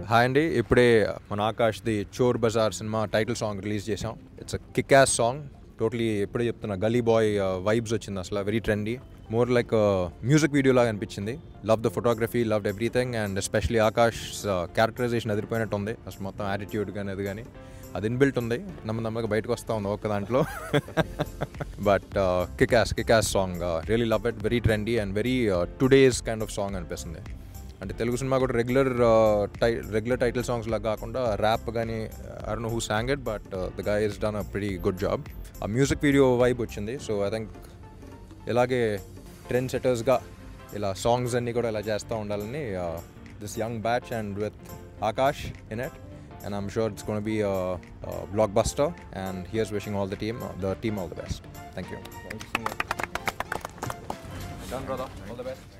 Hi అండి ఇప్పుడే మన ఆకాష్ది చోర్ బజార్ సినిమా టైటిల్ సాంగ్ రిలీజ్ చేసాం it's a kick ass song totally ఎప్పుడే చెప్తున్నా గలీ బాయ్ వైబ్స్ వచ్చింది అసలు very trendy more like music video లాగా అనిపించింది love the photography love everything and especially Akash characterization ఎదిరిపోయినట్టు ఉంది అసలు మొత్తం యాటిట్యూడ్ కానీ అది కానీ అది ఇన్బిల్ట్ ఉంది నమ్మ నమ్మగా బయటకు వస్తూ ఉంది ఒక్క దాంట్లో but kickass kickass song really love it very trendy and very today's kind of song అనిపిస్తుంది అంటే తెలుగు సినిమా కూడా రెగ్యులర్ టై రెగ్యులర్ టైటిల్ సాంగ్స్ లాగా కాకుండా ర్యాప్ కానీ I know who song it but the guy is done a pretty good job ఆ music video vibe వచ్చింది సో ఐ థింక్ ఇలాగే ట్రెండ్ సెటర్స్గా ఇలా సాంగ్స్ అన్నీ కూడా ఇలా చేస్తూ ఉండాలని this young batch and with Akash in it and I'm sure it's going to be a, a blockbuster. And here's wishing all the team, the team all the best. Thank you. Thank you so much. Done, brother. All the best.